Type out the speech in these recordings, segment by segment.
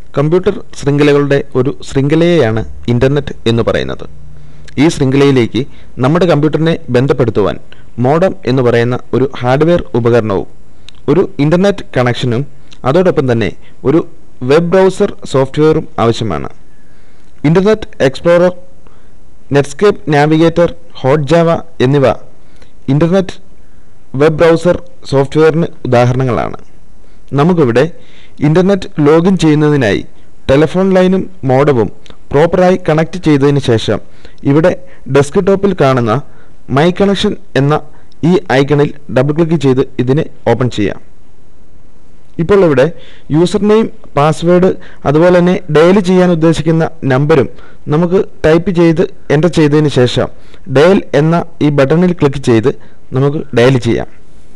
computer ശൃംഖലകളുടെ ഒരു ശൃംഖലയെയാണ് internet എന്ന് പറയുന്നത് ഈ ശൃംഖലയിലേക്ക് നമ്മുടെ കമ്പ്യൂട്ടറിനെ ബന്ധപ്പെടുത്തുവാൻ മോഡം എന്ന് പറയുന്ന ഒരു ഹാർഡ്വെയർ ഉപകരണവും ഒരു ഇൻ്റർനെറ്റ് കണക്ഷനും അതോടൊപ്പം തന്നെ ഒരു വെബ് ബ്രൗസർ സോഫ്റ്റ്വെയറും ആവശ്യമാണ് Internet Explorer Netscape Navigator HotJava എന്നിവ ഇൻ്റർനെറ്റ് വെബ് ബ്രൗസർ സോഫ്റ്റ്വെയറിന് ഉദാഹരണങ്ങളാണ് നമുക്കിവിടെ ഇൻ്റർനെറ്റ് ലോഗിൻ ചെയ്യുന്നതിനായി ടെലിഫോൺ ലൈനും മോഡവും പ്രോപ്പറായി കണക്ട് ചെയ്തതിന് ശേഷം ഇവിടെ ഡെസ്ക്ടോപ്പിൽ കാണുന്ന മൈ കണക്ഷൻ എന്ന ഈ ഐക്കണിൽ ഡബിൾ ക്ലിക്ക് ചെയ്ത് ഇതിനെ ഓപ്പൺ ചെയ്യാം ഇപ്പോൾ ഇവിടെ യൂസർ നെയിം പാസ്വേഡ് അതുപോലെ തന്നെ ഡയൽ ചെയ്യാൻ ഉദ്ദേശിക്കുന്ന നമ്പരും നമുക്ക് ടൈപ്പ് ചെയ്ത് എൻ്റർ ചെയ്തതിന് ശേഷം ഡയൽ എന്ന ഈ ബട്ടണിൽ ക്ലിക്ക് ചെയ്ത് നമുക്ക് ഡയൽ ചെയ്യാം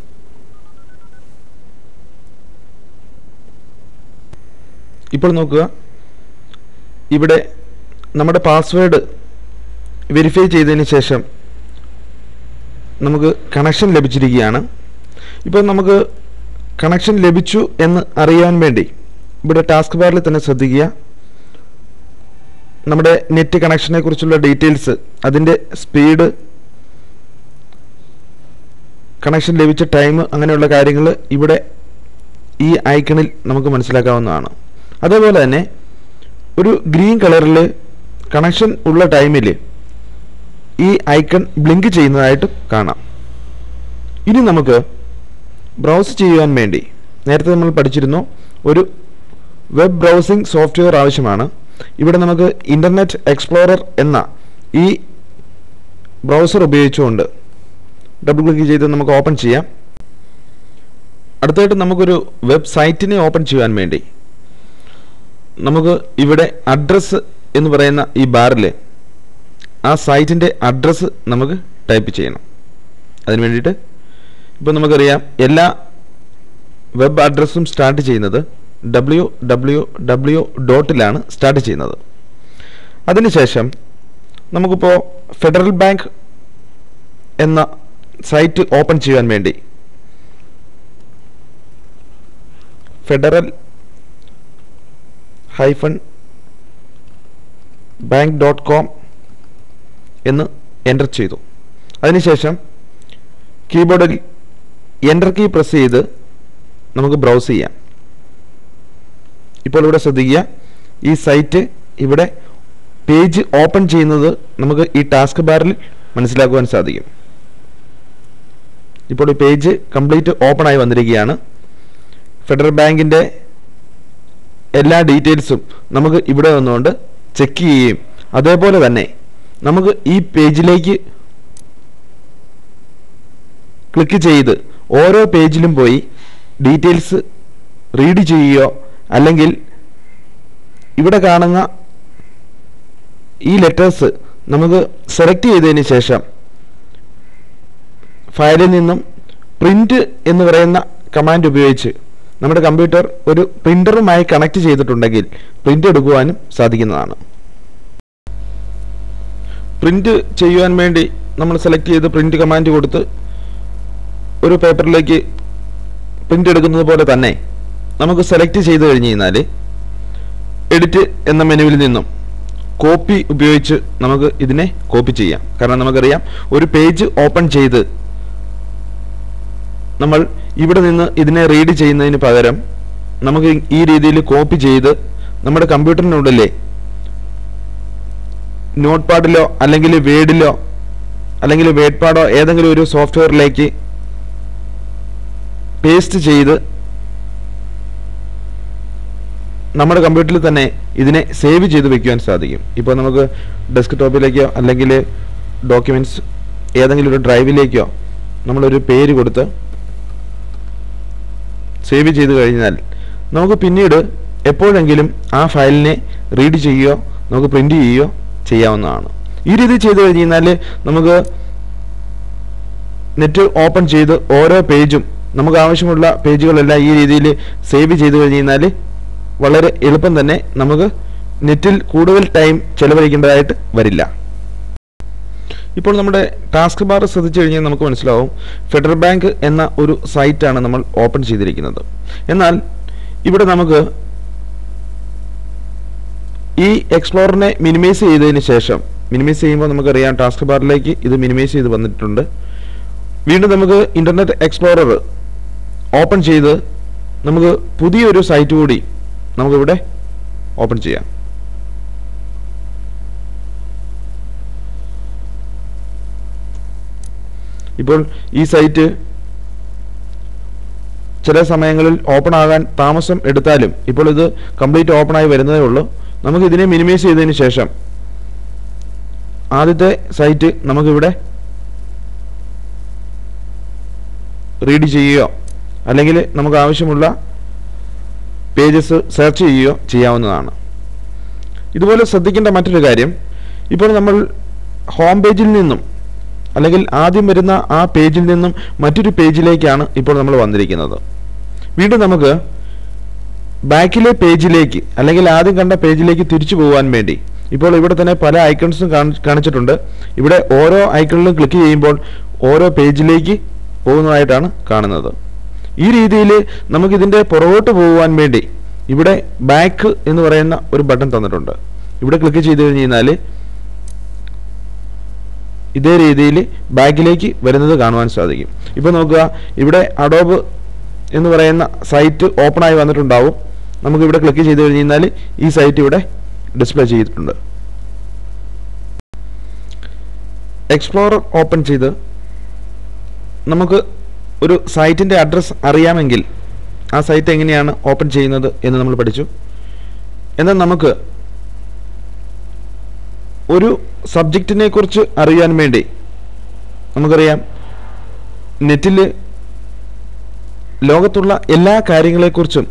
ഇപ്പോൾ നോക്കുക ഇവിടെ നമ്മുടെ പാസ്വേഡ് വെരിഫൈ ചെയ്തതിന് ശേഷം നമുക്ക് കണക്ഷൻ ലഭിച്ചിരിക്കുകയാണ് ഇപ്പോൾ നമുക്ക് കണക്ഷൻ ലഭിച്ചു എന്ന് അറിയാൻ വേണ്ടി ഇവിടെ ടാസ്ക് ബാറിൽ തന്നെ ശ്രദ്ധിക്കുക നമ്മുടെ നെറ്റ് കണക്ഷനെ കുറിച്ചുള്ള ഡീറ്റെയിൽസ് അതിൻ്റെ സ്പീഡ് കണക്ഷൻ ലഭിച്ച ടൈം അങ്ങനെയുള്ള കാര്യങ്ങൾ ഇവിടെ ഈ ഐക്കണിൽ നമുക്ക് മനസ്സിലാക്കാവുന്നതാണ് അതേപോലെ തന്നെ ഒരു ഗ്രീൻ കളറിൽ കണക്ഷൻ ഉള്ള ടൈമിൽ ഈ ഐക്കൺ ബ്ലിങ്ക് ചെയ്യുന്നതായിട്ട് കാണാം ഇനി നമുക്ക് ബ്രൗസ് ചെയ്യുവാൻ വേണ്ടി നേരത്തെ നമ്മൾ പഠിച്ചിരുന്നു ഒരു വെബ് ബ്രൗസിംഗ് സോഫ്റ്റ്വെയർ ആവശ്യമാണ് ഇവിടെ നമുക്ക് ഇൻ്റർനെറ്റ് എക്സ്പ്ലോറർ എന്ന ഈ ബ്രൗസർ ഉപയോഗിച്ചുകൊണ്ട് ഡബിൾ ക്ലിക്ക് ചെയ്ത് നമുക്ക് ഓപ്പൺ ചെയ്യാം അടുത്തായിട്ട് നമുക്കൊരു വെബ്സൈറ്റിനെ ഓപ്പൺ ചെയ്യാൻ വേണ്ടി നമുക്ക് ഇവിടെ അഡ്രസ്സ് എന്ന് പറയുന്ന ഈ ബാറിൽ ആ സൈറ്റിൻ്റെ അഡ്രസ്സ് നമുക്ക് ടൈപ്പ് ചെയ്യണം അതിന് വേണ്ടിയിട്ട് ഇപ്പോൾ നമുക്കറിയാം എല്ലാ വെബ് അഡ്രസ്സും സ്റ്റാർട്ട് ചെയ്യുന്നത് ഡബ്ല്യു ഡബ്ല്യു ഡബ്ല്യു ഡോട്ടിലാണ് സ്റ്റാർട്ട് ചെയ്യുന്നത് അതിനുശേഷം നമുക്കിപ്പോൾ ഫെഡറൽ ബാങ്ക് എന്ന സൈറ്റ് ഓപ്പൺ ചെയ്യാൻ വേണ്ടി Federal hyphen bank dot com എന്ന് എൻ്റർ ചെയ്തു അതിനുശേഷം കീബോർഡിൽ എൻ്റർ കീ പ്രസ് ചെയ്ത് നമുക്ക് ബ്രൗസ് ചെയ്യാം ഇപ്പോൾ ഇവിടെ ശ്രദ്ധിക്കുക ഈ സൈറ്റ് ഇവിടെ പേജ് ഓപ്പൺ ചെയ്യുന്നത് നമുക്ക് ഈ ടാസ്ക് ബാറിൽ മനസ്സിലാക്കുവാൻ സാധിക്കും ഇപ്പോൾ ഈ പേജ് കംപ്ലീറ്റ് ഓപ്പൺ ആയി വന്നിരിക്കുകയാണ് ഫെഡറൽ ബാങ്കിൻ്റെ എല്ലാ ഡീറ്റെയിൽസും നമുക്ക് ഇവിടെ വന്നുകൊണ്ട് ചെക്ക് ചെയ്യുകയും അതേപോലെ തന്നെ നമുക്ക് ഈ പേജിലേക്ക് ക്ലിക്ക് ചെയ്ത് ഓരോ പേജിലും പോയി ഡീറ്റെയിൽസ് റീഡ് ചെയ്യുകയോ അല്ലെങ്കിൽ ഇവിടെ കാണുന്ന ഈ ലെറ്റേഴ്സ് നമുക്ക് സെലക്ട് ചെയ്തതിന് ശേഷം ഫയലിൽ നിന്നും പ്രിൻ്റ് എന്ന് പറയുന്ന കമാൻഡ് ഉപയോഗിച്ച് നമ്മുടെ കമ്പ്യൂട്ടർ ഒരു പ്രിൻ്ററുമായി കണക്ട് ചെയ്തിട്ടുണ്ടെങ്കിൽ പ്രിൻ്റ് എടുക്കുവാനും സാധിക്കുന്നതാണ് പ്രിൻ്റ് ചെയ്യുവാൻ വേണ്ടി നമ്മൾ സെലക്ട് ചെയ്ത് പ്രിൻ്റ് കമാൻഡ് കൊടുത്ത് ഒരു പേപ്പറിലേക്ക് പ്രിൻ്റ് എടുക്കുന്നത് പോലെ തന്നെ നമുക്ക് സെലക്ട് ചെയ്ത് കഴിഞ്ഞ് കഴിഞ്ഞാൽ എഡിറ്റ് എന്ന മെനുവിൽ നിന്നും കോപ്പി ഉപയോഗിച്ച് നമുക്ക് ഇതിനെ കോപ്പി ചെയ്യാം കാരണം നമുക്കറിയാം ഒരു പേജ് ഓപ്പൺ ചെയ്ത് നമ്മൾ ഇവിടെ നിന്ന് ഇതിനെ റീഡ് ചെയ്യുന്നതിന് പകരം നമുക്ക് ഈ രീതിയിൽ കോപ്പി ചെയ്ത് നമ്മുടെ കമ്പ്യൂട്ടറിനുള്ളിലെ നോട്ട് പാഡിലോ അല്ലെങ്കിൽ വേഡിലോ അല്ലെങ്കിൽ വേഡ് പാഡോ ഏതെങ്കിലും ഒരു സോഫ്റ്റ്വെയറിലേക്ക് പേസ്റ്റ് ചെയ്ത് നമ്മുടെ കമ്പ്യൂട്ടറിൽ തന്നെ ഇതിനെ സേവ് ചെയ്ത് വെക്കുവാൻ സാധിക്കും ഇപ്പോൾ നമുക്ക് ഡെസ്ക്ടോപ്പിലേക്കോ അല്ലെങ്കിൽ ഡോക്യുമെൻറ്റ്സ് ഏതെങ്കിലും ഒരു ഡ്രൈവിലേക്കോ നമ്മളൊരു പേര് കൊടുത്ത് സേവ് ചെയ്ത് കഴിഞ്ഞാൽ നമുക്ക് പിന്നീട് എപ്പോഴെങ്കിലും ആ ഫയലിനെ റീഡ് ചെയ്യുകയോ നമുക്ക് പ്രിൻ്റ് ചെയ്യുകയോ ചെയ്യാവുന്നതാണ് ഈ രീതി ചെയ്ത് കഴിഞ്ഞ് കഴിഞ്ഞാൽ നമുക്ക് നെറ്റ് ഓപ്പൺ ചെയ്ത് ഓരോ പേജും നമുക്ക് ആവശ്യമുള്ള പേജുകളെല്ലാം ഈ രീതിയിൽ സേവ് ചെയ്ത് കഴിഞ്ഞ് കഴിഞ്ഞാൽ വളരെ എളുപ്പം തന്നെ നമുക്ക് നെറ്റിൽ കൂടുതൽ ടൈം ചെലവഴിക്കേണ്ടതായിട്ട് വരില്ല ഇപ്പോൾ നമ്മുടെ ടാസ്ക് ബാർ ശ്രദ്ധിച്ചു കഴിഞ്ഞാൽ നമുക്ക് മനസ്സിലാവും ഫെഡറൽ ബാങ്ക് എന്ന ഒരു സൈറ്റാണ് നമ്മൾ ഓപ്പൺ ചെയ്തിരിക്കുന്നത് എന്നാൽ ഇവിടെ നമുക്ക് ഈ എക്സ്പ്ലോറിനെ മിനിമൈസ് ചെയ്തതിന് ശേഷം മിനിമൈസ് ചെയ്യുമ്പോൾ നമുക്കറിയാം ടാസ്ക് ബാറിലേക്ക് ഇത് മിനിമൈസ് ചെയ്ത് വന്നിട്ടുണ്ട് വീണ്ടും നമുക്ക് ഇൻ്റർനെറ്റ് എക്സ്പ്ലോറർ ഓപ്പൺ ചെയ്ത് നമുക്ക് പുതിയൊരു സൈറ്റ് കൂടി നമുക്കിവിടെ ഓപ്പൺ ചെയ്യാം ഇപ്പോൾ ഈ സൈറ്റ് ചില സമയങ്ങളിൽ ഓപ്പൺ ആകാൻ താമസം എടുത്താലും ഇപ്പോൾ ഇത് കംപ്ലീറ്റ് ഓപ്പൺ ആയി വരുന്നതേ ഉള്ളൂ നമുക്ക് ഇതിനെ മിനിമൈസ് ചെയ്തതിന് ശേഷം ആദ്യത്തെ സൈറ്റ് നമുക്കിവിടെ റീഡ് ചെയ്യുകയോ അല്ലെങ്കിൽ നമുക്ക് ആവശ്യമുള്ള പേജസ് സെർച്ച് ചെയ്യുകയോ ചെയ്യാവുന്നതാണ് ഇതുപോലെ ശ്രദ്ധിക്കേണ്ട മറ്റൊരു കാര്യം ഇപ്പോൾ നമ്മൾ ഹോം പേജിൽ നിന്നും അല്ലെങ്കിൽ ആദ്യം വരുന്ന ആ പേജിൽ നിന്നും മറ്റൊരു പേജിലേക്കാണ് ഇപ്പോൾ നമ്മൾ വന്നിരിക്കുന്നത് വീണ്ടും നമുക്ക് ബാക്കിലെ പേജിലേക്ക് അല്ലെങ്കിൽ ആദ്യം കണ്ട പേജിലേക്ക് തിരിച്ചു പോകാൻ വേണ്ടി ഇപ്പോൾ ഇവിടെ തന്നെ പല ഐക്കൺസും കാണിച്ചിട്ടുണ്ട് ഇവിടെ ഓരോ ഐക്കണിലും ക്ലിക്ക് ചെയ്യുമ്പോൾ ഓരോ പേജിലേക്ക് പോകുന്നതായിട്ടാണ് കാണുന്നത് ഈ രീതിയിൽ നമുക്കിതിൻ്റെ പുറകോട്ട് പോകുവാൻ വേണ്ടി ഇവിടെ ബാക്ക് എന്ന് പറയുന്ന ഒരു ബട്ടൺ തന്നിട്ടുണ്ട് ഇവിടെ ക്ലിക്ക് ചെയ്ത് കഴിഞ്ഞ് കഴിഞ്ഞാൽ ഇതേ രീതിയിൽ ബാക്കിലേക്ക് വരുന്നത് കാണുവാൻ സാധിക്കും ഇപ്പോൾ നോക്കുക ഇവിടെ അഡോബ് എന്ന് പറയുന്ന സൈറ്റ് ഓപ്പൺ ആയി വന്നിട്ടുണ്ടാവും നമുക്ക് ഇവിടെ ക്ലിക്ക് ചെയ്ത് കഴിഞ്ഞ് കഴിഞ്ഞാൽ ഈ സൈറ്റ് ഇവിടെ ഡിസ്പ്ലേ ചെയ്തിട്ടുണ്ട് എക്സ്പ്ലോറർ ഓപ്പൺ ചെയ്ത് നമുക്ക് ഒരു സൈറ്റിൻ്റെ അഡ്രസ്സ് അറിയാമെങ്കിൽ ആ സൈറ്റ് എങ്ങനെയാണ് ഓപ്പൺ ചെയ്യുന്നത് എന്ന് നമ്മൾ പഠിച്ചു എന്നാൽ നമുക്ക് ഒരു സബ്ജക്റ്റിനെ കുറിച്ച് അറിയാൻ വേണ്ടി നമുക്കറിയാം നെറ്റിൽ ലോകത്തുള്ള എല്ലാ കാര്യങ്ങളെക്കുറിച്ചും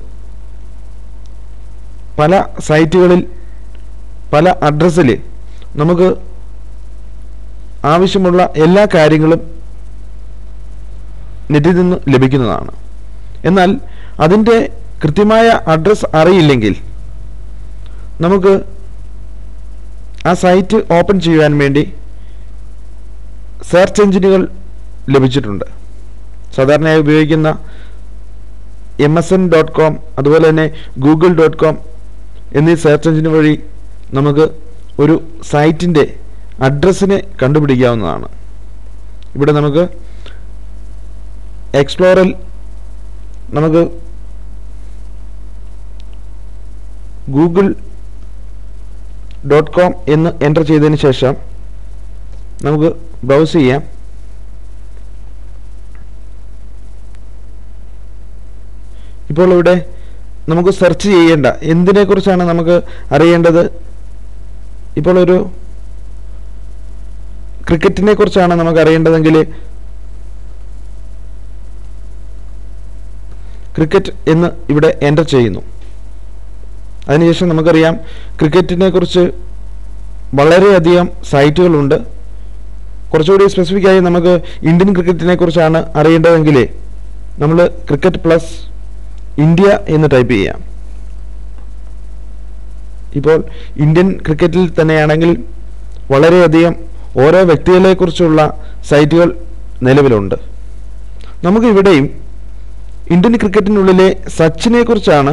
പല സൈറ്റുകളിൽ പല അഡ്രസ്സിൽ നമുക്ക് ആവശ്യമുള്ള എല്ലാ കാര്യങ്ങളും നെറ്റിൽ നിന്ന് ലഭിക്കുന്നതാണ് എന്നാൽ അതിൻ്റെ കൃത്യമായ അഡ്രസ്സ് അറിയില്ലെങ്കിൽ നമുക്ക് ആ സൈറ്റ് ഓപ്പൺ ചെയ്യുവാൻ വേണ്ടി സെർച്ച് എഞ്ചിനുകൾ ലഭിച്ചിട്ടുണ്ട് സാധാരണയായി ഉപയോഗിക്കുന്ന M S N dot com അതുപോലെ തന്നെ ഗൂഗിൾ ഡോട്ട് കോം എന്നീ സെർച്ച് എഞ്ചിൻ വഴി നമുക്ക് ഒരു സൈറ്റിൻ്റെ അഡ്രസ്സിനെ കണ്ടുപിടിക്കാവുന്നതാണ് ഇവിടെ നമുക്ക് എക്സ്പ്ലോറിൽ നമുക്ക് ഗൂഗിൾ ഡോട്ട് കോം എന്ന് എൻ്റർ ചെയ്തതിന് ശേഷം നമുക്ക് ബ്രൗസ് ചെയ്യാം ഇപ്പോൾ ഇവിടെ നമുക്ക് സെർച്ച് ചെയ്യേണ്ട എന്തിനെക്കുറിച്ചാണ് നമുക്ക് അറിയേണ്ടത് ഇപ്പോൾ ഒരു ക്രിക്കറ്റിനെ കുറിച്ചാണ് നമുക്ക് അറിയേണ്ടതെങ്കിൽ ക്രിക്കറ്റ് എന്ന് ഇവിടെ എൻ്റർ ചെയ്യുന്നു അതിനുശേഷം നമുക്കറിയാം ക്രിക്കറ്റിനെ കുറിച്ച് വളരെയധികം സൈറ്റുകളുണ്ട് കുറച്ചുകൂടി സ്പെസിഫിക് ആയി നമുക്ക് ഇന്ത്യൻ ക്രിക്കറ്റിനെ കുറിച്ചാണ് അറിയേണ്ടതെങ്കിൽ നമ്മൾ ക്രിക്കറ്റ് പ്ലസ് ഇന്ത്യ എന്ന് ടൈപ്പ് ചെയ്യാം ഇപ്പോൾ ഇന്ത്യൻ ക്രിക്കറ്റിൽ തന്നെയാണെങ്കിൽ വളരെയധികം ഓരോ വ്യക്തികളെക്കുറിച്ചുള്ള സൈറ്റുകൾ നിലവിലുണ്ട് നമുക്ക് ഇവിടെയും ഇന്ത്യൻ ക്രിക്കറ്റിനുള്ളിലെ സച്ചിനെ കുറിച്ചാണ്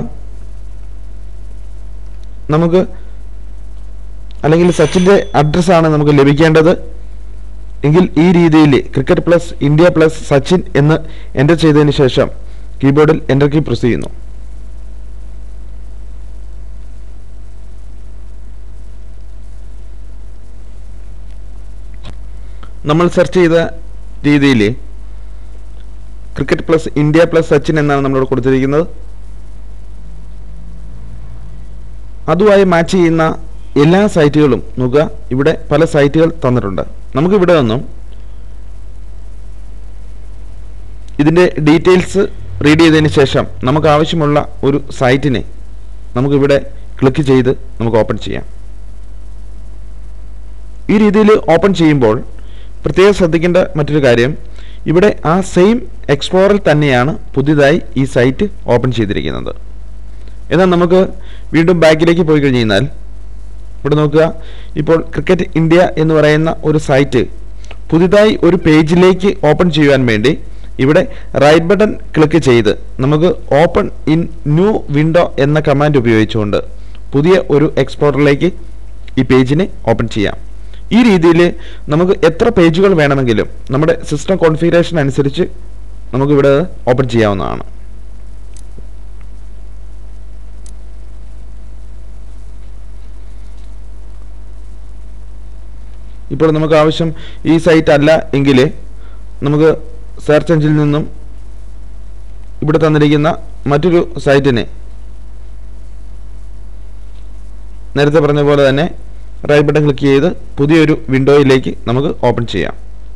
നമുക്ക് അല്ലെങ്കിൽ സച്ചിൻ്റെ അഡ്രസ്സാണ് നമുക്ക് ലഭിക്കേണ്ടത് എങ്കിൽ ഈ രീതിയിൽ cricket plus India plus Sachin എന്ന് എൻ്റർ ചെയ്തതിന് ശേഷം കീബോർഡിൽ എൻ്റർ കീ പ്രസ് ചെയ്യുന്നു നമ്മൾ സെർച്ച് ചെയ്ത രീതിയിൽ cricket plus India plus Sachin എന്നാണ് നമ്മളിവിടെ കൊടുത്തിരിക്കുന്നത് അതുമായി മാച്ച് ചെയ്യുന്ന എല്ലാ സൈറ്റുകളും നോക്കുക ഇവിടെ പല സൈറ്റുകൾ തന്നിട്ടുണ്ട് നമുക്കിവിടെ നിന്നും ഇതിൻ്റെ ഡീറ്റെയിൽസ് റീഡ് ചെയ്തതിന് ശേഷം നമുക്ക് ആവശ്യമുള്ള ഒരു സൈറ്റിനെ നമുക്കിവിടെ ക്ലിക്ക് ചെയ്ത് നമുക്ക് ഓപ്പൺ ചെയ്യാം ഈ രീതിയിൽ ഓപ്പൺ ചെയ്യുമ്പോൾ പ്രത്യേകം ശ്രദ്ധിക്കേണ്ട മറ്റൊരു കാര്യം ഇവിടെ ആ സെയിം എക്സ്പ്ലോറിൽ തന്നെയാണ് പുതിയതായി ഈ സൈറ്റ് ഓപ്പൺ ചെയ്തിരിക്കുന്നത് എന്നാൽ നമുക്ക് വീണ്ടും ബാക്കിലേക്ക് പോയി കഴിഞ്ഞ് കഴിഞ്ഞാൽ ഇവിടെ നോക്കുക ഇപ്പോൾ ക്രിക്കറ്റ് ഇന്ത്യ എന്ന് പറയുന്ന ഒരു സൈറ്റ് പുതിയതായി ഒരു പേജിലേക്ക് ഓപ്പൺ ചെയ്യുവാൻ വേണ്ടി ഇവിടെ റൈറ്റ് ബട്ടൺ ക്ലിക്ക് ചെയ്ത് നമുക്ക് ഓപ്പൺ ഇൻ ന്യൂ വിൻഡോ എന്ന കമാൻഡ് ഉപയോഗിച്ചുകൊണ്ട് പുതിയ ഒരു എക്സ്പ്ലോററിലേക്ക് ഈ പേജിനെ ഓപ്പൺ ചെയ്യാം ഈ രീതിയിൽ നമുക്ക് എത്ര പേജുകൾ വേണമെങ്കിലും നമ്മുടെ സിസ്റ്റം കോൺഫിഗറേഷൻ അനുസരിച്ച് നമുക്കിവിടെ ഓപ്പൺ ചെയ്യാവുന്നതാണ് ഇപ്പോൾ നമുക്ക് ആവശ്യം ഈ സൈറ്റ് അല്ല എങ്കിൽ നമുക്ക് സെർച്ച് എഞ്ചിനിൽ നിന്നും ഇവിടെ തന്നിരിക്കുന്ന മറ്റൊരു സൈറ്റിനെ നേരത്തെ പറഞ്ഞ പോലെ തന്നെ റൈറ്റ് ബട്ടൺ ക്ലിക്ക് ചെയ്ത് പുതിയൊരു വിൻഡോയിലേക്ക് നമുക്ക് ഓപ്പൺ ചെയ്യാം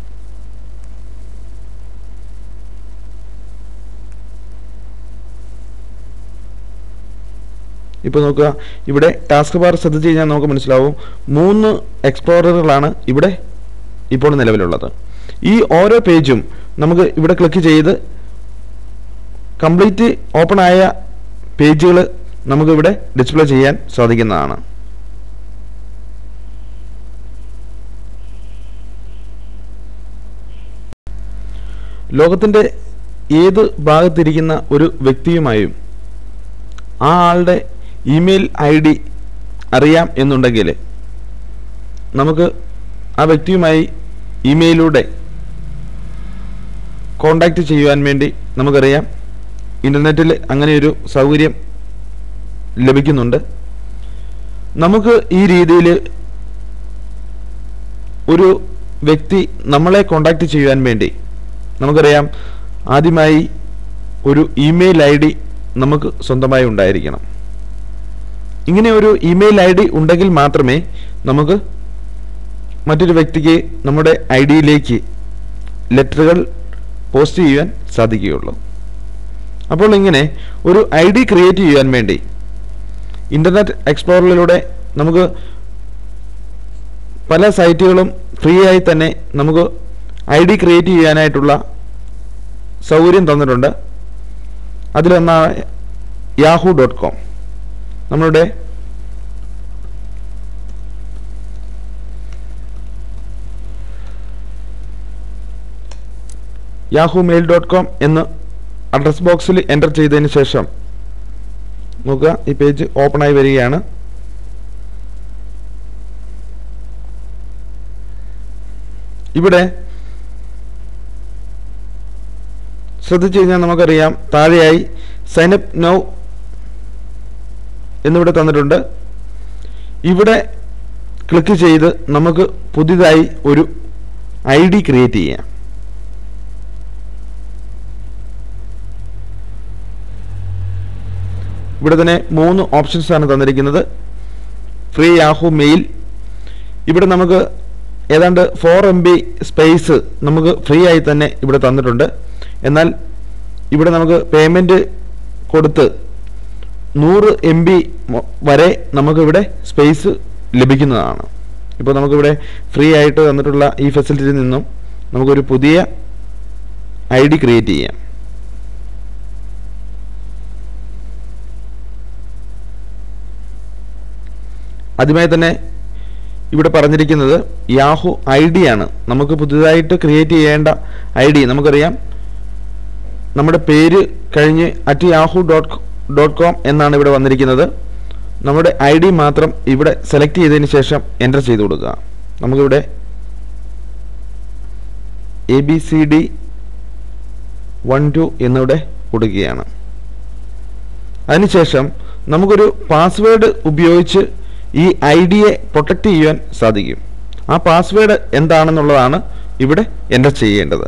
ഇപ്പോൾ നോക്കുക ഇവിടെ ടാസ്ക് ബാർ ശ്രദ്ധിച്ച് കഴിഞ്ഞാൽ നമുക്ക് മനസ്സിലാവും മൂന്ന് എക്സ്പ്ലോററുകളാണ് ഇവിടെ ഇപ്പോൾ നിലവിലുള്ളത് ഈ ഓരോ പേജും നമുക്ക് ഇവിടെ ക്ലിക്ക് ചെയ്ത് കംപ്ലീറ്റ് ഓപ്പൺ ആയ പേജുകൾ നമുക്കിവിടെ ഡിസ്പ്ലേ ചെയ്യാൻ സാധിക്കുന്നതാണ് ലോകത്തിൻ്റെ ഏത് ഭാഗത്തിരിക്കുന്ന ഒരു വ്യക്തിയുമായും ആ ആളുടെ ഇമെയിൽ ഐ ഡി അറിയാം എന്നുണ്ടെങ്കിൽ നമുക്ക് ആ വ്യക്തിയുമായി ഇമെയിലൂടെ കോണ്ടാക്റ്റ് ചെയ്യുവാൻ വേണ്ടി നമുക്കറിയാം ഇൻ്റർനെറ്റിൽ അങ്ങനെയൊരു സൗകര്യം ലഭിക്കുന്നുണ്ട് നമുക്ക് ഈ രീതിയിൽ ഒരു വ്യക്തി നമ്മളെ കോണ്ടാക്റ്റ് ചെയ്യുവാൻ വേണ്ടി നമുക്കറിയാം ആദ്യമായി ഒരു ഇമെയിൽ ഐ ഡി നമുക്ക് സ്വന്തമായി ഉണ്ടായിരിക്കണം ഇങ്ങനെ ഒരു ഇമെയിൽ ഐ ഡി ഉണ്ടെങ്കിൽ മാത്രമേ നമുക്ക് മറ്റൊരു വ്യക്തിക്ക് നമ്മുടെ ഐ ഡിയിലേക്ക് ലെറ്ററുകൾ പോസ്റ്റ് ചെയ്യുവാൻ സാധിക്കുകയുള്ളൂ അപ്പോൾ ഇങ്ങനെ ഒരു ഐ ഡി ക്രിയേറ്റ് ചെയ്യാൻ വേണ്ടി ഇൻ്റർനെറ്റ് എക്സ്പ്ലോററിലൂടെ നമുക്ക് പല സൈറ്റുകളും ഫ്രീ ആയി തന്നെ നമുക്ക് ഐ ഡി ക്രിയേറ്റ് ചെയ്യാനായിട്ടുള്ള സൗകര്യം തന്നിട്ടുണ്ട് അതിലൊന്നാണ് യാഹു ഡോട്ട് കോം നമ്മളുടെ യാഹു മെയിൽ ഡോട്ട് കോം എന്ന് അഡ്രസ് ബോക്സിൽ എൻ്റർ ചെയ്തതിന് ശേഷം നോക്കുക ഈ പേജ് ഓപ്പൺ ആയി വരികയാണ് ഇവിടെ ശ്രദ്ധിച്ചു കഴിഞ്ഞാൽ നമുക്കറിയാം താഴെയായി സൈനപ്പ് നൗ എന്നിവിടെ തന്നിട്ടുണ്ട് ഇവിടെ ക്ലിക്ക് ചെയ്ത് നമുക്ക് പുതിയതായി ഒരു ഐ ഡി ക്രിയേറ്റ് ചെയ്യാം ഇവിടെ തന്നെ മൂന്ന് ഓപ്ഷൻസ് ആണ് തന്നിരിക്കുന്നത് ഫ്രീ യാഹു മെയിൽ ഇവിടെ നമുക്ക് ഏതാണ്ട് ഫോർ എം ബി സ്പേസ് നമുക്ക് ഫ്രീ ആയി തന്നെ ഇവിടെ തന്നിട്ടുണ്ട് എന്നാൽ ഇവിടെ നമുക്ക് പേയ്മെൻറ്റ് കൊടുത്ത് നൂറ് എം ബി വരെ നമുക്കിവിടെ സ്പേസ് ലഭിക്കുന്നതാണ് ഇപ്പോൾ നമുക്കിവിടെ ഫ്രീ ആയിട്ട് തന്നിട്ടുള്ള ഈ ഫെസിലിറ്റിയിൽ നിന്നും നമുക്കൊരു പുതിയ ഐ ഡി ക്രിയേറ്റ് ചെയ്യാം ആദ്യമായി തന്നെ ഇവിടെ പറഞ്ഞിരിക്കുന്നത് യാഹു ഐ ഡി ആണ് നമുക്ക് പുതുതായിട്ട് ക്രിയേറ്റ് ചെയ്യേണ്ട ഐ ഡി നമുക്കറിയാം നമ്മുടെ പേര് കഴിഞ്ഞ് at Yahoo dot dot com എന്നാണ് ഇവിടെ വന്നിരിക്കുന്നത് നമ്മുടെ ഐ ഡി മാത്രം ഇവിടെ സെലക്ട് ചെയ്തതിന് ശേഷം എൻ്റർ ചെയ്ത് കൊടുക്കുക നമുക്കിവിടെ A B C D one two എന്നിവിടെ കൊടുക്കുകയാണ് അതിനുശേഷം നമുക്കൊരു പാസ്വേഡ് ഉപയോഗിച്ച് ഈ ഐ ഡിയെ പ്രൊട്ടക്റ്റ് ചെയ്യുവാൻ സാധിക്കും ആ പാസ്വേഡ് എന്താണെന്നുള്ളതാണ് ഇവിടെ എൻ്റർ ചെയ്യേണ്ടത്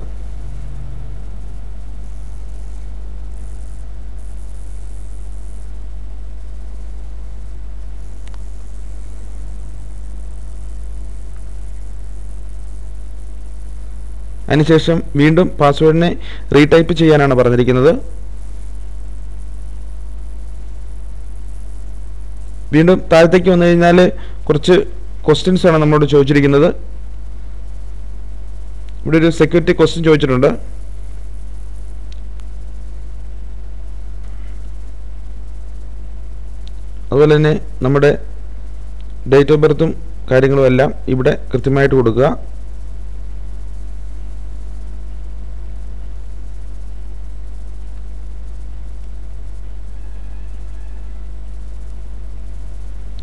അതിനുശേഷം വീണ്ടും പാസ്വേഡിനെ റീടൈപ്പ് ചെയ്യാനാണ് പറഞ്ഞിരിക്കുന്നത് വീണ്ടും താഴത്തേക്ക് വന്നു കഴിഞ്ഞാൽ കുറച്ച് ക്വസ്റ്റ്യൻസ് ആണ് നമ്മളോട് ചോദിച്ചിരിക്കുന്നത് ഇവിടെ ഒരു സെക്യൂരിറ്റി ക്വസ്റ്റ്യൻ ചോദിച്ചിട്ടുണ്ട് അതുപോലെ തന്നെ നമ്മുടെ ഡേറ്റ് ഓഫ് ബർത്തും കാര്യങ്ങളും എല്ലാം ഇവിടെ കൃത്യമായിട്ട് കൊടുക്കുക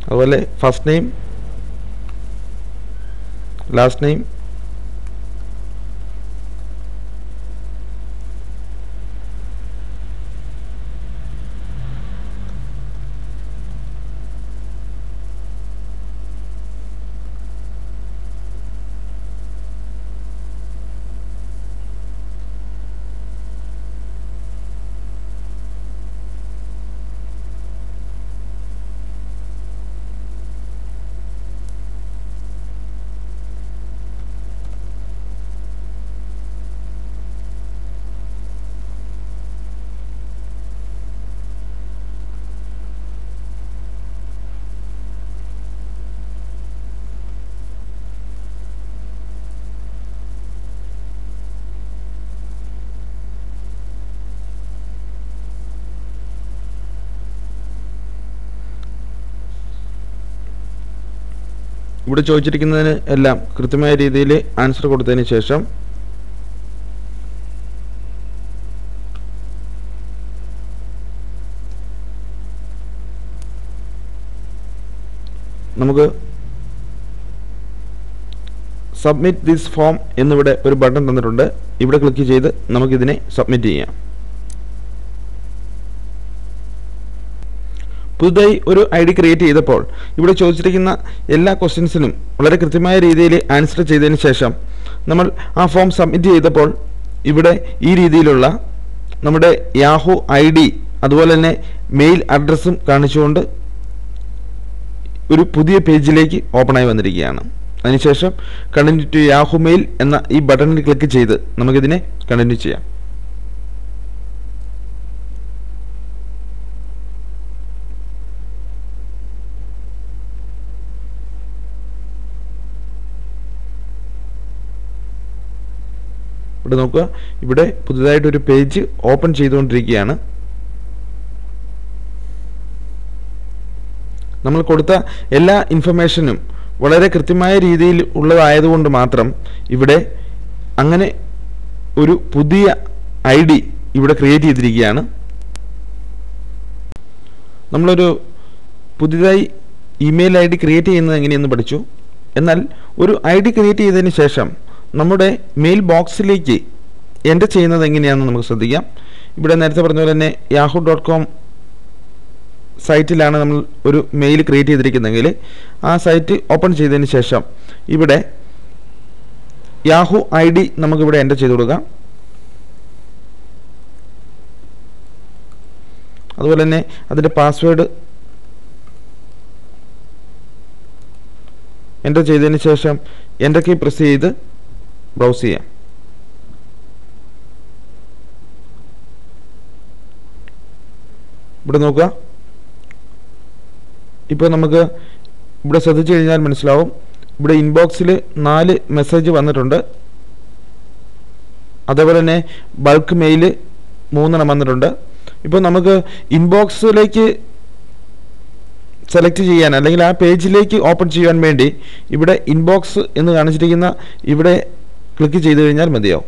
അതുപോലെ ഫസ്റ്റ് നെയിം ലാസ്റ്റ് നെയിം ഇവിടെ ചോദിച്ചിരിക്കുന്നതിന് എല്ലാം കൃത്യമായ രീതിയിൽ ആൻസർ കൊടുത്തതിന് ശേഷം നമുക്ക് സബ്മിറ്റ് ദിസ് ഫോം എന്നിവിടെ ഒരു ബട്ടൺ തന്നിട്ടുണ്ട് ഇവിടെ ക്ലിക്ക് ചെയ്ത് നമുക്കിതിനെ സബ്മിറ്റ് ചെയ്യാം പുതുതായി ഒരു ഐ ഡി ക്രിയേറ്റ് ചെയ്തപ്പോൾ ഇവിടെ ചോദിച്ചിരിക്കുന്ന എല്ലാ ക്വസ്റ്റ്യൻസിനും വളരെ കൃത്യമായ രീതിയിൽ ആൻസർ ചെയ്തതിന് ശേഷം നമ്മൾ ആ ഫോം സബ്മിറ്റ് ചെയ്തപ്പോൾ ഇവിടെ ഈ രീതിയിലുള്ള നമ്മുടെ യാഹു ഐ ഡി അതുപോലെ തന്നെ മെയിൽ അഡ്രസ്സും കാണിച്ചുകൊണ്ട് ഒരു പുതിയ പേജിലേക്ക് ഓപ്പണായി വന്നിരിക്കുകയാണ് അതിനുശേഷം കണ്ടിന്യൂ ടു യാഹു മെയിൽ എന്ന ഈ ബട്ടണിൽ ക്ലിക്ക് ചെയ്ത് നമുക്കിതിനെ കണ്ടിന്യൂ ചെയ്യാം ഇവിടെ നോക്കുക ഇവിടെ പുതുതായിട്ടൊരു പേജ് ഓപ്പൺ ചെയ്തുകൊണ്ടിരിക്കുകയാണ് നമ്മൾ കൊടുത്ത എല്ലാ ഇൻഫർമേഷനും വളരെ കൃത്യമായ രീതിയിൽ ഉള്ളതായതുകൊണ്ട് മാത്രം ഇവിടെ അങ്ങനെ ഒരു പുതിയ ഐ ഡി ഇവിടെ ക്രിയേറ്റ് ചെയ്തിരിക്കുകയാണ് നമ്മളൊരു പുതിയതായി ഇമെയിൽ ഐ ഡി ക്രിയേറ്റ് ചെയ്യുന്നത് എങ്ങനെയെന്ന് പഠിച്ചു എന്നാൽ ഒരു ഐ ഡി ക്രിയേറ്റ് ചെയ്തതിന് ശേഷം നമ്മുടെ മെയിൽ ബോക്സിലേക്ക് എൻ്റർ ചെയ്യുന്നത് എങ്ങനെയാണെന്ന് നമുക്ക് ശ്രദ്ധിക്കാം ഇവിടെ നേരത്തെ പറഞ്ഞ പോലെ തന്നെ യാഹു ഡോട്ട് കോം സൈറ്റിലാണ് നമ്മൾ ഒരു മെയിൽ ക്രിയേറ്റ് ചെയ്തിരിക്കുന്നതെങ്കിൽ ആ സൈറ്റ് ഓപ്പൺ ചെയ്തതിന് ശേഷം ഇവിടെ യാഹു ഐ ഡി നമുക്കിവിടെ എൻ്റർ ചെയ്ത് കൊടുക്കാം അതുപോലെ തന്നെ അതിൻ്റെ പാസ്വേഡ് എൻ്റർ ചെയ്തതിന് ശേഷം എൻ്റർ കീ പ്രസ് ചെയ്ത് ബ്രൗസ് ചെയ്യാം ഇവിടെ നോക്കുക ഇപ്പോൾ നമുക്ക് ഇവിടെ ശ്രദ്ധിച്ചു കഴിഞ്ഞാൽ മനസ്സിലാവും ഇവിടെ ഇൻബോക്സിൽ നാല് മെസ്സേജ് വന്നിട്ടുണ്ട് അതേപോലെ തന്നെ ബൾക്ക് മെയിൽ മൂന്നെണ്ണം വന്നിട്ടുണ്ട് ഇപ്പോൾ നമുക്ക് ഇൻബോക്സിലേക്ക് സെലക്ട് ചെയ്യാൻ അല്ലെങ്കിൽ ആ പേജിലേക്ക് ഓപ്പൺ ചെയ്യാൻ വേണ്ടി ഇവിടെ ഇൻബോക്സ് എന്ന് കാണിച്ചിരിക്കുന്ന ഇവിടെ ക്ലിക്ക് ചെയ്ത് കഴിഞ്ഞാൽ മതിയാവും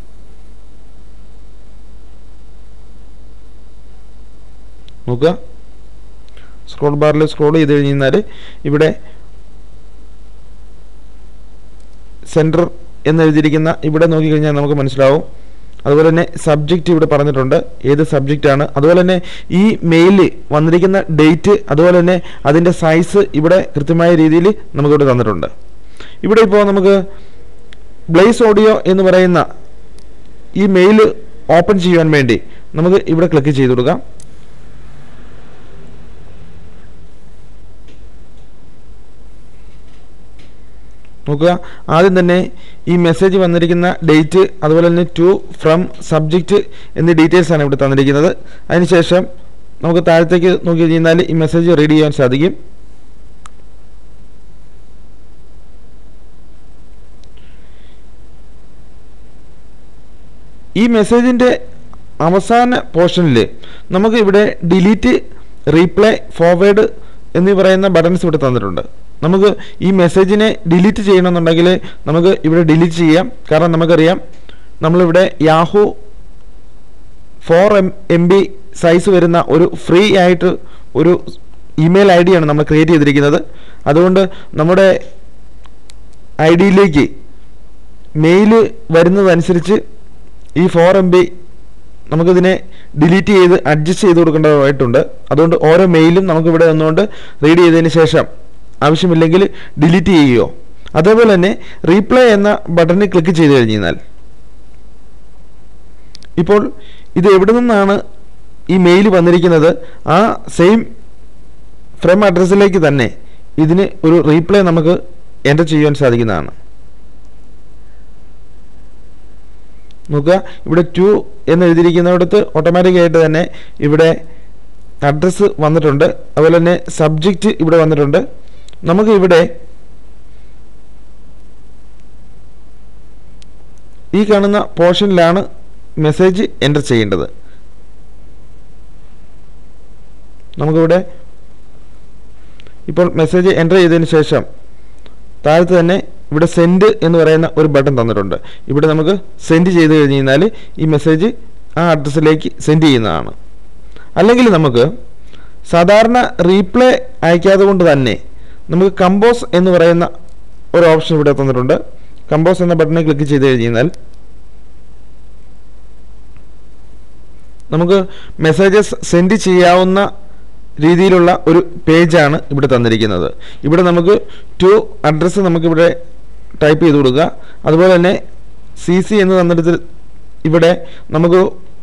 നോക്കുക സ്ക്രോൾ ബാറിൽ സ്ക്രോൾ ചെയ്ത് കഴിഞ്ഞാൽ ഇവിടെ സെൻറ്റർ എന്നെഴുതിയിരിക്കുന്ന ഇവിടെ നോക്കിക്കഴിഞ്ഞാൽ നമുക്ക് മനസ്സിലാവും അതുപോലെ തന്നെ സബ്ജക്റ്റ് ഇവിടെ പറഞ്ഞിട്ടുണ്ട് ഏത് സബ്ജക്റ്റ് ആണ് അതുപോലെ തന്നെ ഈ മെയിൽ വന്നിരിക്കുന്ന ഡേറ്റ് അതുപോലെ തന്നെ അതിൻ്റെ സൈസ് ഇവിടെ കൃത്യമായ രീതിയിൽ നമുക്കിവിടെ തന്നിട്ടുണ്ട് ഇവിടെ ഇപ്പോൾ നമുക്ക് ബ്ലേസ് ഓഡിയോ എന്ന് പറയുന്ന ഈ മെയിൽ ഓപ്പൺ ചെയ്യാൻ വേണ്ടി നമുക്ക് ഇവിടെ ക്ലിക്ക് ചെയ്ത് കൊടുക്കാം നോക്കുക ആദ്യം തന്നെ ഈ മെസ്സേജ് വന്നിരിക്കുന്ന ഡേറ്റ് അതുപോലെ തന്നെ ടു ഫ്രം സബ്ജക്റ്റ് എന്നീ ഡീറ്റെയിൽസ് ആണ് ഇവിടെ തന്നിരിക്കുന്നത് അതിനുശേഷം നമുക്ക് താഴത്തേക്ക് നോക്കി കഴിഞ്ഞാൽ ഈ മെസ്സേജ് റീഡ് ചെയ്യാൻ സാധിക്കും ഈ മെസ്സേജിൻ്റെ അവസാന പോർഷനിൽ നമുക്ക് ഇവിടെ ഡിലീറ്റ് റീപ്ലൈ ഫോർവേഡ് എന്നീ പറയുന്ന ബട്ടൺസ് ഇവിടെ തന്നിട്ടുണ്ട് നമുക്ക് ഈ മെസ്സേജിനെ ഡിലീറ്റ് ചെയ്യണമെന്നുണ്ടെങ്കിൽ നമുക്ക് ഇവിടെ ഡിലീറ്റ് ചെയ്യാം കാരണം നമുക്കറിയാം നമ്മളിവിടെ Yahoo four M M B size വരുന്ന ഒരു ഫ്രീ ആയിട്ട് ഒരു ഇമെയിൽ ഐ ഡിയാണ് നമ്മൾ ക്രിയേറ്റ് ചെയ്തിരിക്കുന്നത് അതുകൊണ്ട് നമ്മുടെ ഐ ഡിയിലേക്ക് മെയിൽ വരുന്നതനുസരിച്ച് ഈ ഫോർ എം ബി നമുക്കിതിനെ ഡിലീറ്റ് ചെയ്ത് അഡ്ജസ്റ്റ് ചെയ്ത് കൊടുക്കേണ്ടതായിട്ടുണ്ട് അതുകൊണ്ട് ഓരോ മെയിലും നമുക്ക് ഇവിടെ വന്നുകൊണ്ട് റീഡ് ചെയ്തതിന് ശേഷം ആവശ്യമില്ലെങ്കിൽ ഡിലീറ്റ് ചെയ്യുകയോ അതേപോലെ തന്നെ റീപ്ലൈ എന്ന ബട്ടണിൽ ക്ലിക്ക് ചെയ്ത് കഴിഞ്ഞാൽ ഇപ്പോൾ ഇത് എവിടെ നിന്നാണ് ഈ മെയിൽ വന്നിരിക്കുന്നത് ആ സെയിം ഫ്രം അഡ്രസ്സിലേക്ക് തന്നെ ഇതിന് ഒരു റീപ്ലൈ നമുക്ക് എൻ്റർ ചെയ്യാൻ സാധിക്കുന്നതാണ് നോക്കുക ഇവിടെ ടു എന്ന് എഴുതിയിരിക്കുന്നിടത്ത് ഓട്ടോമാറ്റിക്കായിട്ട് തന്നെ ഇവിടെ അഡ്രസ്സ് വന്നിട്ടുണ്ട് അതുപോലെ തന്നെ സബ്ജക്റ്റ് ഇവിടെ വന്നിട്ടുണ്ട് നമുക്ക് ഇവിടെ ഈ കാണുന്ന പോർഷനിലാണ് മെസ്സേജ് എൻ്റർ ചെയ്യേണ്ടത് നമുക്കിവിടെ ഇപ്പോൾ മെസ്സേജ് എൻ്റർ ചെയ്തതിന് ശേഷം താഴത്ത് തന്നെ ഇവിടെ സെൻഡ് എന്ന് പറയുന്ന ഒരു ബട്ടൺ തന്നിട്ടുണ്ട് ഇവിടെ നമുക്ക് സെൻഡ് ചെയ്ത് കഴിഞ്ഞ് കഴിഞ്ഞാൽ ഈ മെസ്സേജ് ആ അഡ്രസ്സിലേക്ക് സെൻഡ് ചെയ്യുന്നതാണ് അല്ലെങ്കിൽ നമുക്ക് സാധാരണ റീപ്ലൈ അയക്കാതെ കൊണ്ട് തന്നെ നമുക്ക് കമ്പോസ് എന്ന് പറയുന്ന ഒരു ഓപ്ഷൻ ഇവിടെ തന്നിട്ടുണ്ട് കമ്പോസ് എന്ന ബട്ടണിൽ ക്ലിക്ക് ചെയ്ത് കഴിഞ്ഞാൽ നമുക്ക് മെസ്സേജസ് സെൻഡ് ചെയ്യാവുന്ന രീതിയിലുള്ള ഒരു പേജാണ് ഇവിടെ തന്നിരിക്കുന്നത് ഇവിടെ നമുക്ക് ടു അഡ്രസ്സ് നമുക്കിവിടെ ടൈപ്പ് ചെയ്ത് കൊടുക്കുക അതുപോലെ തന്നെ സി സി എന്ന് തന്നിടത്ത് ഇവിടെ നമുക്ക്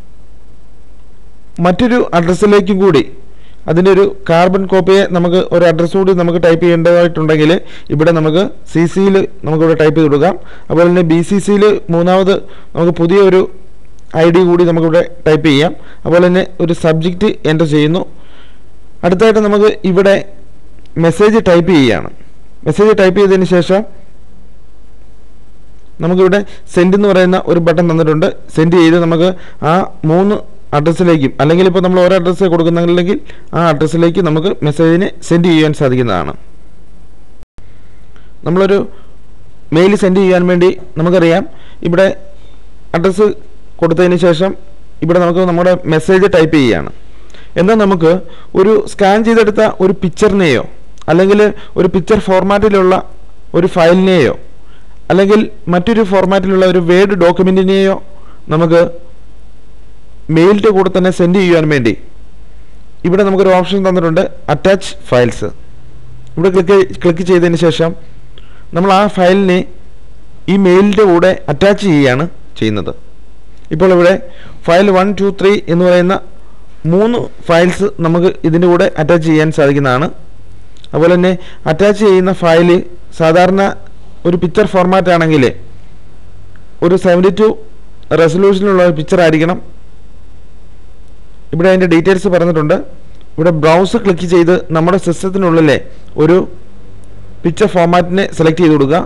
മറ്റൊരു അഡ്രസ്സിലേക്കും കൂടി അതിൻ്റെ ഒരു കാർബൺ കോപ്പിയെ നമുക്ക് ഒരു അഡ്രസ്സ് കൂടി നമുക്ക് ടൈപ്പ് ചെയ്യേണ്ടതായിട്ടുണ്ടെങ്കിൽ ഇവിടെ നമുക്ക് സി സിയിൽ നമുക്കിവിടെ ടൈപ്പ് ചെയ്ത് കൊടുക്കാം അതുപോലെ തന്നെ ബി സി സിയിൽ മൂന്നാമത് നമുക്ക് പുതിയ ഒരു ഐ ഡി കൂടി നമുക്കിവിടെ ടൈപ്പ് ചെയ്യാം അതുപോലെ തന്നെ ഒരു സബ്ജക്റ്റ് എൻ്റർ ചെയ്യുന്നു അടുത്തായിട്ട് നമുക്ക് ഇവിടെ മെസ്സേജ് ടൈപ്പ് ചെയ്യുകയാണ് മെസ്സേജ് ടൈപ്പ് ചെയ്തതിന് ശേഷം നമുക്കിവിടെ സെൻഡ് എന്ന് പറയുന്ന ഒരു ബട്ടൺ തന്നിട്ടുണ്ട് സെൻഡ് ചെയ്ത് നമുക്ക് ആ മൂന്ന് അഡ്രസ്സിലേക്കും അല്ലെങ്കിൽ ഇപ്പോൾ നമ്മൾ ഓരോ അഡ്രസ്സ് കൊടുക്കുന്നെങ്കിൽ ആ അഡ്രസ്സിലേക്ക് നമുക്ക് മെസ്സേജിനെ സെൻഡ് ചെയ്യാൻ സാധിക്കുന്നതാണ് നമ്മളൊരു മെയിൽ സെൻഡ് ചെയ്യാൻ വേണ്ടി നമുക്കറിയാം ഇവിടെ അഡ്രസ്സ് കൊടുത്തതിന് ശേഷം ഇവിടെ നമുക്ക് നമ്മുടെ മെസ്സേജ് ടൈപ്പ് ചെയ്യുകയാണ് എന്നാൽ നമുക്ക് ഒരു സ്കാൻ ചെയ്തെടുത്ത ഒരു പിക്ചറിനെയോ അല്ലെങ്കിൽ ഒരു പിക്ചർ ഫോർമാറ്റിലുള്ള ഒരു ഫയലിനെയോ അല്ലെങ്കിൽ മറ്റൊരു ഫോർമാറ്റിലുള്ള ഒരു വേർഡ് ഡോക്യുമെൻറ്റിനെയോ നമുക്ക് മെയിലിൻ്റെ കൂടെ തന്നെ സെൻഡ് ചെയ്യാൻ വേണ്ടി ഇവിടെ നമുക്കൊരു ഓപ്ഷൻ തന്നിട്ടുണ്ട് അറ്റാച്ച് ഫയൽസ് ഇവിടെ ക്ലിക്ക് ക്ലിക്ക് ചെയ്തതിന് ശേഷം നമ്മൾ ആ ഫയലിനെ ഈ മെയിലിൻ്റെ കൂടെ അറ്റാച്ച് ചെയ്യുകയാണ് ചെയ്യുന്നത് ഇപ്പോൾ ഇവിടെ ഫയൽ വൺ ടു ത്രീ എന്ന് പറയുന്ന മൂന്ന് ഫയൽസ് നമുക്ക് ഇതിൻ്റെ കൂടെ അറ്റാച്ച് ചെയ്യാൻ സാധിക്കുന്നതാണ് അതുപോലെ തന്നെ അറ്റാച്ച് ചെയ്യുന്ന ഫയൽ സാധാരണ ഒരു പിക്ചർ ഫോർമാറ്റ് ആണെങ്കിൽ ഒരു സെവൻറ്റി ടു റെസൊല്യൂഷനിലുള്ള ഒരു പിക്ചർ ആയിരിക്കണം ഇവിടെ അതിൻ്റെ ഡീറ്റെയിൽസ് പറഞ്ഞിട്ടുണ്ട് ഇവിടെ ബ്രൗസ് ക്ലിക്ക് ചെയ്ത് നമ്മുടെ സിസ്റ്റത്തിനുള്ളിലെ ഒരു പിക്ചർ ഫോർമാറ്റിനെ സെലക്ട് ചെയ്ത് കൊടുക്കുക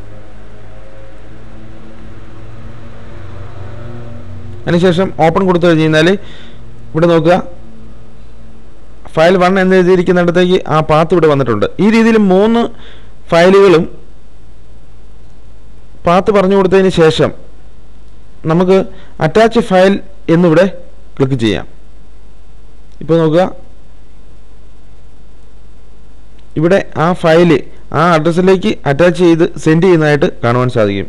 അതിനുശേഷം ഓപ്പൺ കൊടുത്തു കഴിഞ്ഞ് കഴിഞ്ഞാൽ ഇവിടെ നോക്കുക ഫയൽ വൺ എന്ന് എഴുതിയിരിക്കുന്നിടത്തേക്ക് ആ പാത്ത് ഇവിടെ വന്നിട്ടുണ്ട് ഈ രീതിയിൽ മൂന്ന് ഫയലുകളും പാത്ത് പറഞ്ഞു കൊടുത്തതിന് ശേഷം നമുക്ക് അറ്റാച്ച് ഫയൽ എന്നിവിടെ ക്ലിക്ക് ചെയ്യാം ഇപ്പോൾ നോക്കുക ഇവിടെ ആ ഫയല് ആ അഡ്രസ്സിലേക്ക് അറ്റാച്ച് ചെയ്ത് സെൻഡ് ചെയ്യുന്നതായിട്ട് കാണുവാൻ സാധിക്കും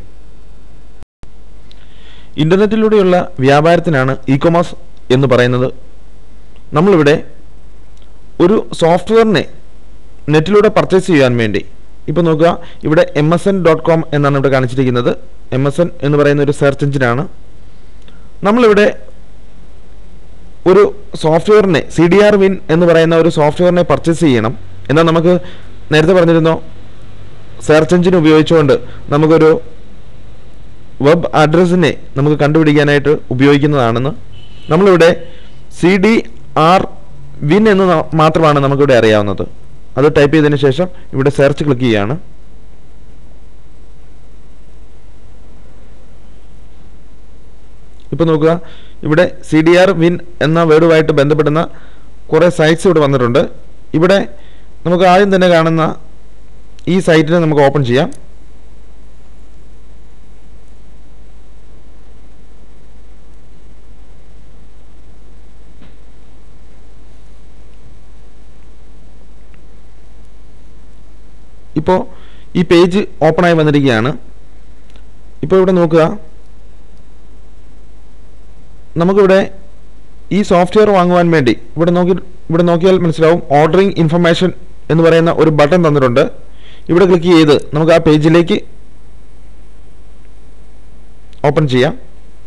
ഇൻ്റർനെറ്റിലൂടെയുള്ള വ്യാപാരത്തിനാണ് ഇ കൊമേഴ്സ് എന്ന് പറയുന്നത് നമ്മളിവിടെ ഒരു സോഫ്റ്റ്വെയറിനെ നെറ്റിലൂടെ പർച്ചേസ് ചെയ്യാൻ വേണ്ടി ഇപ്പോൾ നോക്കുക ഇവിടെ M S N dot com എന്നാണ് ഇവിടെ കാണിച്ചിരിക്കുന്നത് എം എസ് എൻ എന്ന് പറയുന്ന ഒരു സെർച്ച് എഞ്ചിനാണ് നമ്മളിവിടെ ഒരു സോഫ്റ്റ്വെയറിനെ സി ഡി ആർ വിൻ എന്ന് പറയുന്ന ഒരു സോഫ്റ്റ്വെയറിനെ പർച്ചേസ് ചെയ്യണം എന്നാൽ നമുക്ക് നേരത്തെ പറഞ്ഞിരുന്നോ സെർച്ച് എഞ്ചിൻ ഉപയോഗിച്ചുകൊണ്ട് നമുക്കൊരു വെബ് അഡ്രസ്സിനെ നമുക്ക് കണ്ടുപിടിക്കാനായിട്ട് ഉപയോഗിക്കുന്നതാണെന്ന് നമ്മളിവിടെ സി ഡി ആർ വിൻ എന്ന് ന- മാത്രമാണ് നമുക്കിവിടെ അറിയാവുന്നത് അത് ടൈപ്പ് ചെയ്തതിന് ശേഷം ഇവിടെ സെർച്ച് ക്ലിക്ക് ചെയ്യാണ് ഇപ്പോൾ നോക്കുക ഇവിടെ സി ഡി ആർ വിൻ എന്ന വേർഡുമായിട്ട് ബന്ധപ്പെടുന്ന കുറേ സൈറ്റ്സ് ഇവിടെ വന്നിട്ടുണ്ട് ഇവിടെ നമുക്ക് ആദ്യം തന്നെ കാണുന്ന ഈ സൈറ്റിനെ നമുക്ക് ഓപ്പൺ ചെയ്യാം ഇപ്പോൾ ഈ പേജ് ഓപ്പണായി വന്നിരിക്കുകയാണ് ഇപ്പോൾ ഇവിടെ നോക്കുക നമുക്കിവിടെ ഈ സോഫ്റ്റ്വെയർ വാങ്ങുവാൻ വേണ്ടി ഇവിടെ നോക്കി ഇവിടെ നോക്കിയാൽ മനസ്സിലാവും ഓർഡറിംഗ് ഇൻഫർമേഷൻ എന്ന് പറയുന്ന ഒരു ബട്ടൺ തന്നിട്ടുണ്ട് ഇവിടെ ക്ലിക്ക് ചെയ്ത് നമുക്ക് ആ പേജിലേക്ക് ഓപ്പൺ ചെയ്യാം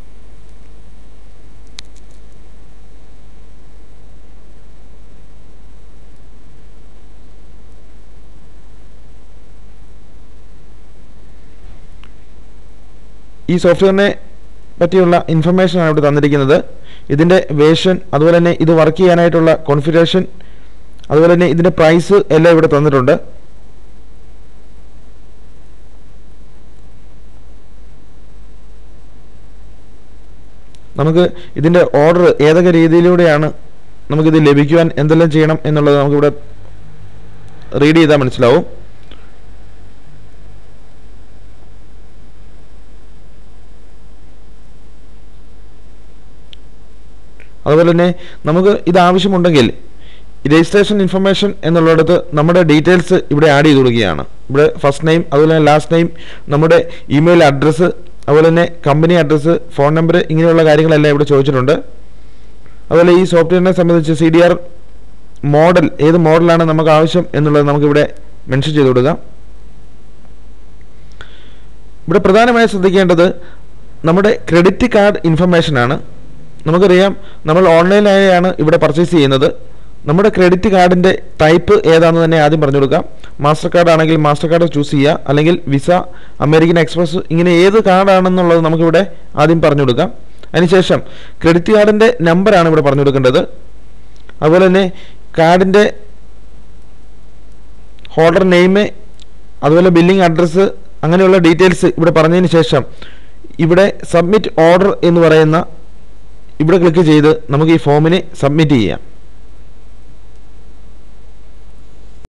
ഈ സോഫ്റ്റ്വെയറിനെ പറ്റിയുള്ള ഇൻഫർമേഷനാണ് ഇവിടെ തന്നിരിക്കുന്നത് ഇതിൻ്റെ വേഷൻ അതുപോലെ തന്നെ ഇത് വർക്ക് ചെയ്യാനായിട്ടുള്ള കോൺഫിഗറേഷൻ അതുപോലെ തന്നെ ഇതിൻ്റെ പ്രൈസ് എല്ലാം ഇവിടെ തന്നിട്ടുണ്ട് നമുക്ക് ഇതിൻ്റെ ഓർഡർ ഏതൊക്കെ രീതിയിലൂടെയാണ് നമുക്കിത് ലഭിക്കുവാൻ എന്തെല്ലാം ചെയ്യണം എന്നുള്ളത് നമുക്കിവിടെ റീഡ് ചെയ്താൽ മനസ്സിലാവും അതുപോലെ തന്നെ നമുക്ക് ഇത് ആവശ്യമുണ്ടെങ്കിൽ രജിസ്ട്രേഷൻ ഇൻഫർമേഷൻ എന്നുള്ളിടത്ത് നമ്മുടെ ഡീറ്റെയിൽസ് ഇവിടെ ആഡ് ചെയ്ത് കൊടുക്കുകയാണ് ഇവിടെ ഫസ്റ്റ് നെയിം അതുപോലെ തന്നെ ലാസ്റ്റ് നെയിം നമ്മുടെ ഇമെയിൽ അഡ്രസ്സ് അതുപോലെ തന്നെ കമ്പനി അഡ്രസ്സ് ഫോൺ നമ്പർ ഇങ്ങനെയുള്ള കാര്യങ്ങളെല്ലാം ഇവിടെ ചോദിച്ചിട്ടുണ്ട് അതുപോലെ ഈ സോഫ്റ്റ്വെയറിനെ സംബന്ധിച്ച് സി ഡി ആർ മോഡൽ ഏത് മോഡലാണ് നമുക്ക് ആവശ്യം എന്നുള്ളത് നമുക്കിവിടെ മെൻഷൻ ചെയ്ത് കൊടുക്കാം ഇവിടെ പ്രധാനമായും ശ്രദ്ധിക്കേണ്ടത് നമ്മുടെ ക്രെഡിറ്റ് കാർഡ് ഇൻഫർമേഷനാണ് നമുക്കറിയാം നമ്മൾ ഓൺലൈനായാണ് ഇവിടെ പർച്ചേസ് ചെയ്യുന്നത് നമ്മുടെ ക്രെഡിറ്റ് കാർഡിൻ്റെ ടൈപ്പ് ഏതാണെന്ന് തന്നെ ആദ്യം പറഞ്ഞു കൊടുക്കാം മാസ്റ്റർ കാർഡ് ആണെങ്കിൽ മാസ്റ്റർ കാർഡ് ചൂസ് ചെയ്യുക അല്ലെങ്കിൽ വിസ അമേരിക്കൻ എക്സ്പ്രസ് ഇങ്ങനെ ഏത് കാർഡാണെന്നുള്ളത് നമുക്കിവിടെ ആദ്യം പറഞ്ഞു കൊടുക്കാം അതിനുശേഷം ക്രെഡിറ്റ് കാർഡിൻ്റെ നമ്പറാണ് ഇവിടെ പറഞ്ഞു കൊടുക്കേണ്ടത് അതുപോലെ തന്നെ കാർഡിൻ്റെ ഹോൾഡർ നെയിം അതുപോലെ ബില്ലിംഗ് അഡ്രസ്സ് അങ്ങനെയുള്ള ഡീറ്റെയിൽസ് ഇവിടെ പറഞ്ഞതിന് ശേഷം ഇവിടെ സബ്മിറ്റ് ഓർഡർ എന്ന് പറയുന്ന ഇവിടെ ക്ലിക്ക് ചെയ്ത് നമുക്ക് ഈ ഫോമിനെ സബ്മിറ്റ് ചെയ്യാം